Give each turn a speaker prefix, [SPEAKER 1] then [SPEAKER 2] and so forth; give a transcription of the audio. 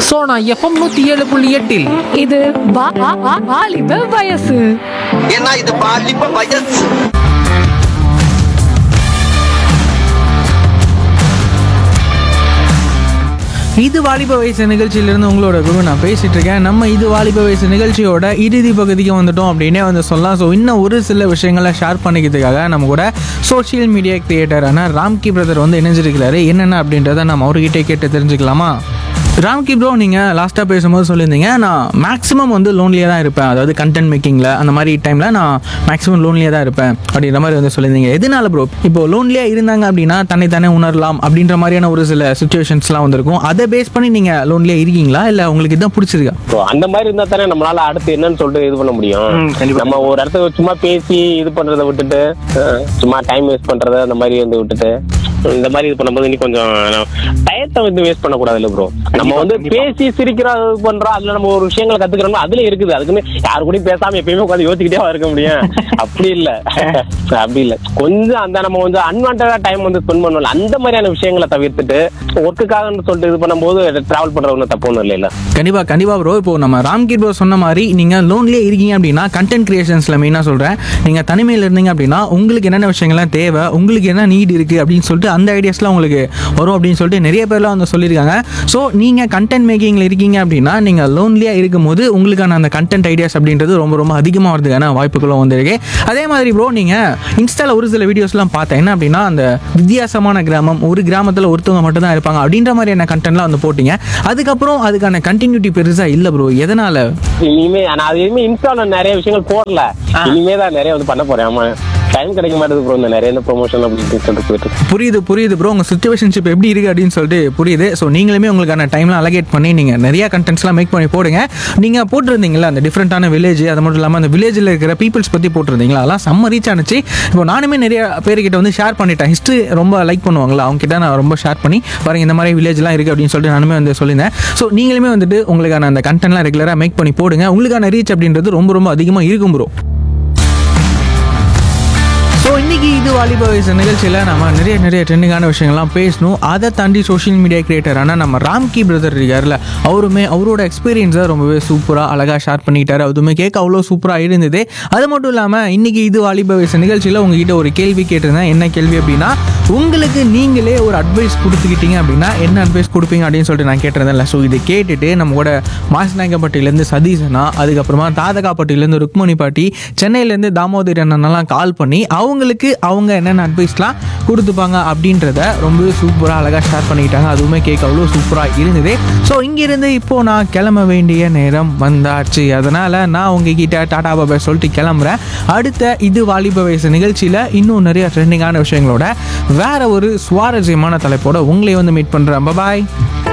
[SPEAKER 1] Sona FM நூத்தி ஏழு புள்ளி எட்டில்
[SPEAKER 2] இது வா- வா- வா- வாலிப வயசு
[SPEAKER 3] ஏன்னா இது பாலிப்ப வயசு
[SPEAKER 4] இது வாலிப வயசு நிகழ்ச்சியிலிருந்து உங்களோட குரு நான் பேசிட்டு இருக்கேன் நம்ம இது வாலிப வயசு நிகழ்ச்சியோட இறுதி பகுதிக்கு வந்துட்டோம் அப்படின்னே வந்து சொல்லலாம் ஸோ இன்னும் ஒரு சில விஷயங்களை ஷேர் பண்ணிக்கிறதுக்காக நம்ம கூட சோஷியல் மீடியா கிரியேட்டரான ராம்கி பிரதர் வந்து இணைஞ்சிருக்கிறாரு என்னென்ன அப்படின்றத நம்ம அவர்கிட்ட கேட்டு தெரிஞ்சுக்கலாமா ராம்கி ப்ரோ நீங்கள் லாஸ்ட்டாக பேசும்போது சொல்லியிருந்தீங்க நான் மேக்ஸிமம் வந்து லோன்லியாக தான் இருப்பேன் அதாவது கண்டென்ட் மேக்கிங்கில் அந்த மாதிரி டைமில் நான் மேக்ஸிமம் லோன்லியாக தான் இருப்பேன் அப்படின்ற மாதிரி வந்து சொல்லியிருந்தீங்க எதனால ப்ரோ இப்போ லோன்லியாக இருந்தாங்க அப்படின்னா தன்னைத்தானே உணரலாம் அப்படின்ற மாதிரியான ஒரு சில சுச்சுவேஷன்ஸ்லாம் வந்திருக்கும் அதை பேஸ் பண்ணி நீங்கள் லோன்லியாக இருக்கீங்களா இல்லை உங்களுக்கு இதான் பிடிச்சிருக்கா
[SPEAKER 5] ஸோ அந்த மாதிரி இருந்தா தானே நம்மளால அடுத்து என்னன்னு சொல்லிட்டு இது பண்ண முடியும் நம்ம ஒரு இடத்துல சும்மா பேசி இது பண்றதை விட்டுட்டு அஹ், சும்மா டைம் வேஸ்ட் பண்றத அந்த மாதிரி வந்து விட்டுட்டு இந்த மாதிரி இது பண்ணும்போது இன்னும் கொஞ்சம் டயத்தை வந்து வேஸ்ட் பண்ணக்கூடாதுல்ல ப்ரோ நம்ம வந்து பேசி சிரிக்கிறோம் இது பண்றோம் அதுல நம்ம ஒரு விஷயங்களை கத்துக்கிறோம் அதுல இருக்குது அதுக்குன்னு யாரு கூடயும் பேசாம எப்பயுமே உட்காந்து யோசிக்கிட்டே இருக்க முடியும் அப்படி இல்ல அப்படி இல்ல கொஞ்சம் அந்த நம்ம வந்து அன்வான்டா டைம் வந்து ஸ்பெண்ட் பண்ணல அந்த மாதிரியான விஷயங்களை தவிர்த்துட்டு ஒர்க்குக்காக சொல்லிட்டு இது பண்ணும்போது டிராவல் பண்றது ஒன்றும் தப்பு ஒன்றும் இல்லைல்ல
[SPEAKER 4] கண்டிப்பாக கண்டிப்பாக ப்ரோ இப்போ நம்ம ராம்கீர் ப்ரோ சொன்ன மாதிரி நீங்கள் லோன்லேயே இருக்கீங்க அப்படின்னா கண்டென்ட் கிரியேஷன்ஸில் மெயினாக சொல்கிறேன் நீங்கள் தனிமையில் இருந்தீங்க அப்படின்னா உங்களுக்கு என்னென்ன விஷயங்கள்லாம் தேவை உங்களுக்கு என்ன நீட் இருக்குது அப்படின்னு சொல்லிட்டு அந்த ஐடியாஸ்லாம் உங்களுக்கு வரும் அப்படின்னு சொல்லிட்டு நிறைய பேர்லாம் வந்து சொல்லியிருக்காங்க ஸோ நீங்கள் கண்டென்ட் மேக்கிங்கில் இருக்கீங்க அப்படின்னா நீங்கள் லோன்லியாக இருக்கும்போது உங்களுக்கான அந்த கண்டென்ட் ஐடியாஸ் அப்படின்றது ரொம்ப ரொம்ப அதிகமாக வரதுக்கான வாய்ப்புகளும் வந்திருக்கு அதே மாதிரி ப்ரோ நீங்கள் இன்ஸ்டாவில் ஒரு சில வீடியோஸ்லாம் பார்த்தேன் என்ன அப்படின்னா அந்த வித்தியாசமான கிராமம் ஒரு கிராமத்தில் ஒருத்தவங்க மட்டும் தான் இருப்பாங்க அப்படின்ற மாதிரியான கண்டென்ட்லாம் வந்து போட்டீங்க அதுக்கப்புறம் அதுக்கான கண்டினியூட்டி பெருசாக இல்லை ப்ரோ எதனால்
[SPEAKER 5] இனிமே நான் அது இனிமே இன்ஸ்டால நிறைய விஷயங்கள் போடல இனிமே தான் நிறைய வந்து பண்ண போறேன் ஆமா டைம் கிடைக்க மாட்டேது ப்ரோ இந்த நிறைய இந்த ப்ரொமோஷன் அப்படின்னு சொல்லிட்டு போயிட்டு இருக்கு.
[SPEAKER 4] புரியுது புரியுது ப்ரோ உங்கள் சுச்சுவேஷன்ஷிப் எப்படி இருக்குது அப்படின்னு சொல்லிட்டு புரியுது ஸோ நீங்களுமே உங்களுக்கான டைம்லாம் அலகேட் பண்ணி நீங்கள் நிறையா கண்டென்ட்ஸ்லாம் மேக் பண்ணி போடுங்க நீங்கள் போட்டிருந்தீங்களா அந்த டிஃப்ரெண்ட்டான வில்லேஜ் அது மட்டும் இல்லாமல் அந்த வில்லேஜில் இருக்கிற பீப்புள்ஸ் பற்றி போட்டிருந்தீங்களா அதெல்லாம் செம்ம ரீச் ஆனிச்சு இப்போ நானுமே நிறைய பேர்கிட்ட வந்து ஷேர் பண்ணிட்டேன் ஹிஸ்ட்ரி ரொம்ப லைக் பண்ணுவாங்களா அவங்க கிட்ட நான் ரொம்ப ஷேர் பண்ணி பாருங்க இந்த மாதிரி வில்லேஜ்லாம் இருக்குது அப்படின்னு சொல்லிட்டு நானுமே வந்து சொல்லியிருந்தேன் ஸோ நீங்களுமே வந்துட்டு உங்களுக்கான அந்த கண்டென்ட்லாம் ரெகுலராக மேக் பண்ணி போடுங்க உங்களுக்கான ரீச் அப்படின்றது ரொம்ப ரொம்ப அதிகமாக இருக்கும் ப்ரோ ஸோ இன்னைக்கு இது வாலிப வயசு நிகழ்ச்சியில் நம்ம நிறைய நிறைய ட்ரெண்டிங்கான விஷயங்கள்லாம் பேசணும் அதை தாண்டி சோஷியல் மீடியா கிரியேட்டரான நம்ம ராம்கி பிரதர் இருக்கார்ல அவருமே அவரோட எக்ஸ்பீரியன்ஸை ரொம்பவே சூப்பராக அழகாக ஷேர் பண்ணிக்கிட்டாரு அதுவுமே கேட்க அவ்வளோ சூப்பராக இருந்தது அது மட்டும் இல்லாமல் இன்னைக்கு இது வாலிப வயசு நிகழ்ச்சியில் உங்ககிட்ட ஒரு கேள்வி கேட்டிருந்தேன் என்ன கேள்வி அப்படின்னா உங்களுக்கு நீங்களே ஒரு அட்வைஸ் கொடுத்துக்கிட்டீங்க அப்படின்னா என்ன அட்வைஸ் கொடுப்பீங்க அப்படின்னு சொல்லிட்டு நான் கேட்டிருந்தேன்ல ஸோ இதை கேட்டுட்டு நம்ம கூட மாசநாயக்கம்பட்டியிலேருந்து சதீஷனா அதுக்கப்புறமா தாதகாப்பட்டியிலேருந்து ருக்மணி பாட்டி சென்னையிலேருந்து தாமோதர் அண்ணனெல்லாம் கால் பண்ணி அவங்களுக்கு அவங்க என்னென்ன அட்வைஸ்லாம் கொடுத்துப்பாங்க அப்படின்றத ரொம்பவே சூப்பராக அழகாக ஷேர் பண்ணிக்கிட்டாங்க அதுவுமே கேட்க அவ்வளோ சூப்பராக இருந்தது ஸோ இங்கேருந்து இப்போது நான் கிளம்ப வேண்டிய நேரம் வந்தாச்சு அதனால் நான் உங்ககிட்ட டாடா பாபா சொல்லிட்டு கிளம்புறேன் அடுத்த இது வாலிப வயசு நிகழ்ச்சியில் இன்னும் நிறைய ட்ரெண்டிங்கான விஷயங்களோட வேற ஒரு சுவாரஸ்யமான தலைப்போட உங்களை வந்து மீட் பண்ணுறேன் பாய்